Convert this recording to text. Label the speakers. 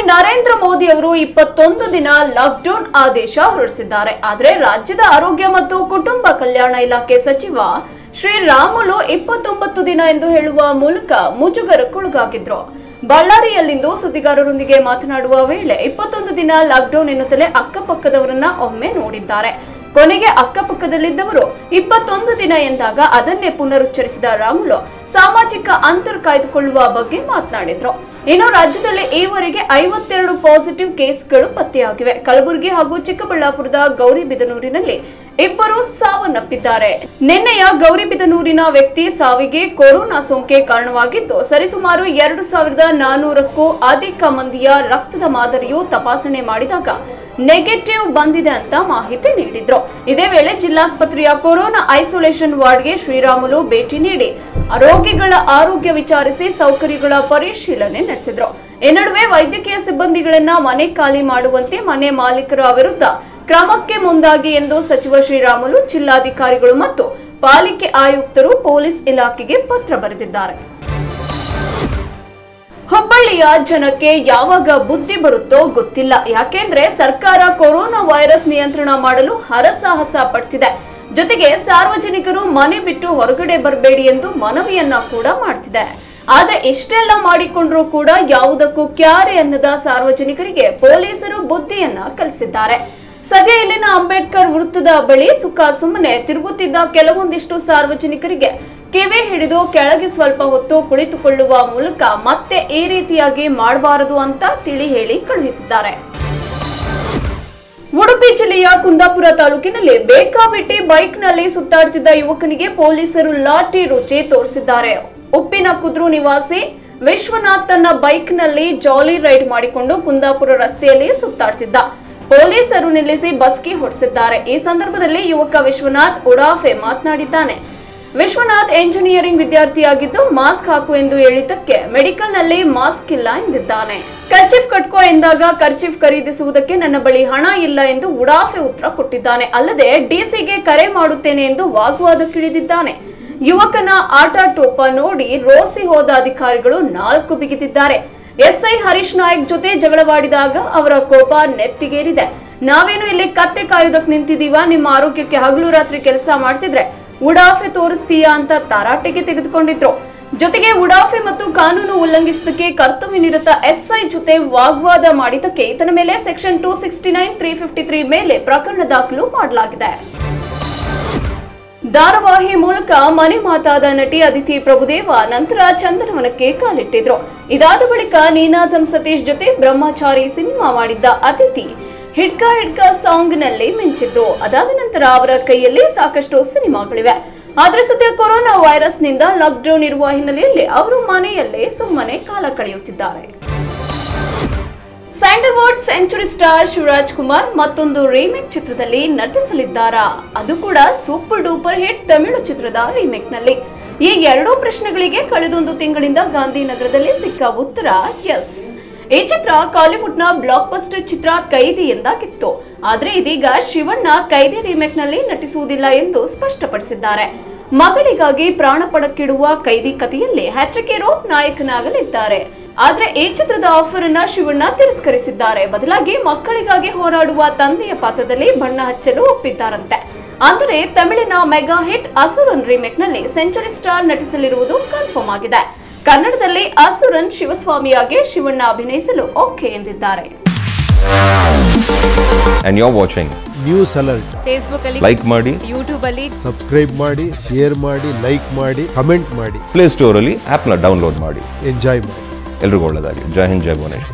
Speaker 1: ನರೇಂದ್ರ ಮೋದಿ ಅವರು ಇಪ್ಪತ್ತೊಂದು ದಿನ ಲಾಕ್ಡೌನ್ ಆದೇಶ ಹೊರಡಿಸಿದ್ದಾರೆ ಆದರೆ ರಾಜ್ಯದ ಆರೋಗ್ಯ ಮತ್ತು ಕುಟುಂಬ ಕಲ್ಯಾಣ ಇಲಾಖೆ ಸಚಿವ ಶ್ರೀರಾಮುಲು ಇಪ್ಪತ್ತೊಂಬತ್ತು ದಿನ ಎಂದು ಹೇಳುವ ಮೂಲಕ ಮುಜುಗರಕ್ಕೊಳಗಾಗಿದ್ರು ಬಳ್ಳಾರಿಯಲ್ಲಿಂದು ಸುದ್ದಿಗಾರರೊಂದಿಗೆ ಮಾತನಾಡುವ ವೇಳೆ ಇಪ್ಪತ್ತೊಂದು ದಿನ ಲಾಕ್ಡೌನ್ ಎನ್ನುತ್ತಲೇ ಅಕ್ಕಪಕ್ಕದವರನ್ನ ಒಮ್ಮೆ ನೋಡಿದ್ದಾರೆ ಕೊನೆಗೆ ಅಕ್ಕಪಕ್ಕದಲ್ಲಿದ್ದವರು ಇಪ್ಪತ್ತೊಂದು ದಿನ ಎಂದಾಗ ಅದನ್ನೇ ಪುನರುಚ್ಚರಿಸಿದ ರಾಮುಲು ಸಾಮಾಜಿಕ ಅಂತರ ಕಾಯ್ದುಕೊಳ್ಳುವ ಬಗ್ಗೆ ಮಾತನಾಡಿದ್ರು ಇನ್ನು ರಾಜ್ಯದಲ್ಲಿ ಈವರೆಗೆ ಐವತ್ತೆರಡು ಪಾಸಿಟಿವ್ ಕೇಸ್ಗಳು ಪತ್ತೆಯಾಗಿವೆ ಕಲಬುರಗಿ ಹಾಗೂ ಚಿಕ್ಕಬಳ್ಳಾಪುರದ ಗೌರಿಬಿದನೂರಿನಲ್ಲಿ ಇಬ್ಬರು ಸಾವನ್ನಪ್ಪಿದ್ದಾರೆ ನಿನ್ನೆಯ ಗೌರಿಬಿದನೂರಿನ ವ್ಯಕ್ತಿ ಸಾವಿಗೆ ಕೊರೋನಾ ಸೋಂಕೆ ಕಾರಣವಾಗಿದ್ದು ಸರಿಸುಮಾರು ಎರಡು ಸಾವಿರದ ನಾನೂರಕ್ಕೂ ಅಧಿಕ ಮಂದಿಯ ರಕ್ತದ ಮಾದರಿಯು ತಪಾಸಣೆ ಮಾಡಿದಾಗ ನೆಗೆಟಿವ್ ಬಂದಿದೆ ಅಂತ ಮಾಹಿತಿ ನೀಡಿದ್ರು ಇದೇ ವೇಳೆ ಜಿಲ್ಲಾಸ್ಪತ್ರೆಯ ಕೊರೋನಾ ಐಸೋಲೇಷನ್ ವಾರ್ಡ್ಗೆ ಶ್ರೀರಾಮುಲು ಭೇಟಿ ನೀಡಿ ರೋಗಿಗಳ ಆರೋಗ್ಯ ವಿಚಾರಿಸಿ ಸೌಕರ್ಯಗಳ ಪರಿಶೀಲನೆ ನಡೆಸಿದ್ರು ಈ ನಡುವೆ ವೈದ್ಯಕೀಯ ಸಿಬ್ಬಂದಿಗಳನ್ನ ಮನೆ ಖಾಲಿ ಮಾಡುವಂತೆ ಮನೆ ಮಾಲೀಕರ ವಿರುದ್ಧ ಕ್ರಮಕ್ಕೆ ಮುಂದಾಗಿ ಎಂದು ಸಚಿವ ಶ್ರೀರಾಮುಲು ಜಿಲ್ಲಾಧಿಕಾರಿಗಳು ಮತ್ತು ಪಾಲಿಕೆ ಆಯುಕ್ತರು ಪೊಲೀಸ್ ಇಲಾಖೆಗೆ ಪತ್ರ ಬರೆದಿದ್ದಾರೆ ಹುಬ್ಬಳ್ಳಿಯ ಜನಕ್ಕೆ ಯಾವಾಗ ಬುದ್ಧಿ ಬರುತ್ತೋ ಗೊತ್ತಿಲ್ಲ ಯಾಕೆಂದ್ರೆ ಸರ್ಕಾರ ಕೊರೋನಾ ವೈರಸ್ ನಿಯಂತ್ರಣ ಮಾಡಲು ಹರಸಾಹಸ ಪಡ್ತಿದೆ ಜೊತೆಗೆ ಸಾರ್ವಜನಿಕರು ಮನೆ ಬಿಟ್ಟು ಹೊರಗಡೆ ಬರಬೇಡಿ ಎಂದು ಮನವಿಯನ್ನ ಕೂಡ ಮಾಡ್ತಿದೆ ಆದ್ರೆ ಇಷ್ಟೆಲ್ಲ ಮಾಡಿಕೊಂಡ್ರೂ ಕೂಡ ಯಾವುದಕ್ಕೂ ಕ್ಯಾರೆ ಅನ್ನದ ಸಾರ್ವಜನಿಕರಿಗೆ ಪೊಲೀಸರು ಬುದ್ಧಿಯನ್ನ ಕಲಿಸಿದ್ದಾರೆ ಸದ್ಯ ಇಲ್ಲಿನ ಅಂಬೇಡ್ಕರ್ ವೃತ್ತದ ಬಳಿ ಸುಖ ಸುಮ್ಮನೆ ತಿರುಗುತ್ತಿದ್ದ ಕೆಲವೊಂದಿಷ್ಟು ಸಾರ್ವಜನಿಕರಿಗೆ ಕಿವಿ ಹಿಡಿದು ಕೆಳಗೆ ಸ್ವಲ್ಪ ಹೊತ್ತು ಕುಳಿತುಕೊಳ್ಳುವ ಮೂಲಕ ಮತ್ತೆ ಈ ರೀತಿಯಾಗಿ ಮಾಡಬಾರದು ಅಂತ ತಿಳಿ ಹೇಳಿ ಕಳುಹಿಸಿದ್ದಾರೆ ಉಡುಪಿ ಜಿಲ್ಲೆಯ ಕುಂದಾಪುರ ತಾಲೂಕಿನಲ್ಲಿ ಬೇಕಾಬಿಟ್ಟಿ ಬೈಕ್ನಲ್ಲಿ ಸುತ್ತಾಡ್ತಿದ್ದ ಯುವಕನಿಗೆ ಪೊಲೀಸರು ಲಾಠಿ ರುಚಿ ತೋರಿಸಿದ್ದಾರೆ ಉಪ್ಪಿನ ಕುದ್ರು ನಿವಾಸಿ ವಿಶ್ವನಾಥ್ ತನ್ನ ಬೈಕ್ನಲ್ಲಿ ಜಾಲಿ ರೈಡ್ ಮಾಡಿಕೊಂಡು ಕುಂದಾಪುರ ರಸ್ತೆಯಲ್ಲಿ ಸುತ್ತಾಡ್ತಿದ್ದ ಪೊಲೀಸರು ನಿಲ್ಲಿಸಿ ಬಸ್ಕಿ ಹೊಡೆಸಿದ್ದಾರೆ ಈ ಸಂದರ್ಭದಲ್ಲಿ ಯುವಕ ವಿಶ್ವನಾಥ್ ಉಡಾಫೆ ಮಾತನಾಡಿದ್ದಾನೆ ವಿಶ್ವನಾಥ್ ಎಂಜಿನಿಯರಿಂಗ್ ವಿದ್ಯಾರ್ಥಿಯಾಗಿದ್ದು ಮಾಸ್ಕ್ ಹಾಕು ಎಂದು ಹೇಳಿದ್ದಕ್ಕೆ ಮೆಡಿಕಲ್ ನಲ್ಲಿ ಮಾಸ್ಕ್ ಇಲ್ಲ ಎಂದಿದ್ದಾನೆ ಕರ್ಚಿಫ್ ಕಟ್ಕೋ ಎಂದಾಗ ಕರ್ಚಿಫ್ ಖರೀದಿಸುವುದಕ್ಕೆ ನನ್ನ ಬಳಿ ಹಣ ಇಲ್ಲ ಎಂದು ಉಡಾಫೆ ಉತ್ತರ ಕೊಟ್ಟಿದ್ದಾನೆ ಅಲ್ಲದೆ ಡಿಸಿಗೆ ಕರೆ ಮಾಡುತ್ತೇನೆ ಎಂದು ವಾಗ್ವಾದಕ್ಕಿಳಿದಿದ್ದಾನೆ ಯುವಕನ ಆಟ ಟೋಪ ನೋಡಿ ರೋಸಿ ಹೋದ ಅಧಿಕಾರಿಗಳು ನಾಲ್ಕು ಬಿಗಿದಿದ್ದಾರೆ ಎಸ್ಐ ಹರೀಶ್ ನಾಯಕ್ ಜೊತೆ ಜಗಳವಾಡಿದಾಗ ಅವರ ಕೋಪ ನೆತ್ತಿಗೇರಿದೆ ನಾವೇನು ಇಲ್ಲಿ ಕತ್ತೆ ಕಾಯೋದಕ್ಕೆ ನಿಂತಿದೀವ ನಿಮ್ಮ ಆರೋಗ್ಯಕ್ಕೆ ಹಗಲು ರಾತ್ರಿ ಕೆಲಸ ಮಾಡ್ತಿದ್ರೆ ಉಡಾಫೆ ತೋರಿಸ್ತೀಯಾ ಅಂತ ತರಾಟೆಗೆ ತೆಗೆದುಕೊಂಡಿದ್ರು ಜೊತೆಗೆ ಉಡಾಫೆ ಮತ್ತು ಕಾನೂನು ಉಲ್ಲಂಘಿಸಿದಕ್ಕೆ ಕರ್ತವ್ಯ ನಿರತ ಎಸ್ಐ ಜೊತೆ ವಾಗ್ವಾದ ಮಾಡಿದ್ದಕ್ಕೆ ಈತನ ಮೇಲೆ section two sixty nine three fifty three ಮೇಲೆ ಪ್ರಕರಣ ದಾಖಲು ಮಾಡಲಾಗಿದೆ ಧಾರಾವಾಹಿ ಮೂಲಕ ಮನೆ ಮಾತಾದ ನಟಿ ಅದಿತಿ ಪ್ರಭುದೇವ ನಂತರ ಚಂದನವನಕ್ಕೆ ಕಾಲಿಟ್ಟಿದ್ರು ಇದಾದ ಬಳಿಕ ನೀನಾಜಂ ಸತೀಶ್ ಜೊತೆ ಬ್ರಹ್ಮಚಾರಿ ಸಿನಿಮಾ ಮಾಡಿದ್ದ ಅತಿಥಿ ಹಿಡ್ಕ ಹಿಡ್ಕ ಸಾಂಗ್ ನಲ್ಲಿ ಮಿಂಚಿದ್ರು ಅದಾದ ನಂತರ ಅವರ ಕೈಯಲ್ಲಿ ಸಾಕಷ್ಟು ಸಿನಿಮಾಗಳಿವೆ ಆದ್ರೆ ಸದ್ಯ ಕೊರೋನಾ ವೈರಸ್ ನಿಂದ ಲಾಕ್ಡೌನ್ ಇರುವ ಹಿನ್ನೆಲೆಯಲ್ಲಿ ಅವರು ಮನೆಯಲ್ಲೇ ಸುಮ್ಮನೆ ಕಾಲ ಕಳೆಯುತ್ತಿದ್ದಾರೆ Sandalwood century star Shivaraj Kumar ಮತ್ತೊಂದು ರೀಮೇಕ್ ಚಿತ್ರದಲ್ಲಿ ನಟಿಸಲಿದ್ದಾರಾ ಅದು ಕೂಡ ಸೂಪರ್ ಡೂಪರ್ ಹಿಟ್ ತಮಿಳು ಚಿತ್ರದ ರೀಮೇಕ್ ನಲ್ಲಿ ಈ ಎರಡೂ ಪ್ರಶ್ನೆಗಳಿಗೆ ಕಳೆದೊಂದು ತಿಂಗಳಿಂದ ಗಾಂಧಿನಗರದಲ್ಲಿ ಸಿಕ್ಕ ಉತ್ತರ ಎಸ್ ಈ ಚಿತ್ರ ಕಾಲಿವುಡ್ನ ಬ್ಲಾಕ್ ಬಸ್ಟರ್ ಚಿತ್ರ ಕೈದಿ ಎಂದಾಗಿತ್ತು ಆದ್ರೆ ಇದೀಗ ಶಿವಣ್ಣ ಕೈದಿ ರೀಮೇಕ್ ನಲ್ಲಿ ನಟಿಸುವುದಿಲ್ಲ ಎಂದು ಸ್ಪಷ್ಟಪಡಿಸಿದ್ದಾರೆ ಮಗಳಿಗಾಗಿ ಪ್ರಾಣ ಪಣಕ್ಕಿಡುವ ಕೈದಿ ಕಥೆಯಲ್ಲಿ ಹ್ಯಾಟ್ರಿಕ್ ಹೀರೋ ನಾಯಕನಾಗಲಿದ್ದಾರೆ ಆದ್ರೆ ಈ ಚಿತ್ರದ ಆಫರ್ ಅನ್ನ ಶಿವಣ್ಣ ತಿರಸ್ಕರಿಸಿದ್ದಾರೆ ಬದಲಾಗಿ ಮಕ್ಕಳಿಗಾಗಿ ಹೋರಾಡುವ ತಂದೆಯ ಪಾತ್ರದಲ್ಲಿ ಬಣ್ಣ ಹಚ್ಚಲು ಒಪ್ಪಿದ್ದಾರಂತೆ ಅಂದರೆ ತಮಿಳಿನ ಮೆಗಾ ಹಿಟ್ ಅಸುರನ್ ರೀಮೇಕ್ ನಲ್ಲಿ ಸೆಂಚುರಿ ಸ್ಟಾರ್ ನಟಿಸಲಿರುವುದು ಕನ್ಫರ್ಮ್ ಆಗಿದೆ ಕನ್ನಡದಲ್ಲಿ ಅಸುರನ್ ಶಿವಸ್ವಾಮಿಯಾಗಿ ಶಿವಣ್ಣ ಅಭಿನಯಿಸಲು ಓಕೆ ಎಂದಿದ್ದಾರೆ
Speaker 2: and you're watching.
Speaker 3: News alert
Speaker 4: Facebook ಅಲ್ಲಿ
Speaker 2: Like ಮಾಡಿ
Speaker 4: ಯೂಟ್ಯೂಬ್ ಅಲ್ಲಿ
Speaker 3: ಸಬ್ಸ್ಕ್ರೈಬ್ ಮಾಡಿ ಶೇರ್ ಮಾಡಿ ಲೈಕ್ ಮಾಡಿ ಕಮೆಂಟ್ ಮಾಡಿ
Speaker 2: ಪ್ಲೇ ಸ್ಟೋರಲ್ಲಿ ಆ್ಯಪ್ನ ಡೌನ್ಲೋಡ್ ಮಾಡಿ
Speaker 3: ಎಂಜಾಯ್ ಮಾಡಿ
Speaker 2: ಎಲ್ರಿಗೂ ಒಳ್ಳೆಯದಾಗಲಿ ಜೈ ಹಿಂದ್ ಜೈ ಭುವನೇಶ್ವರ್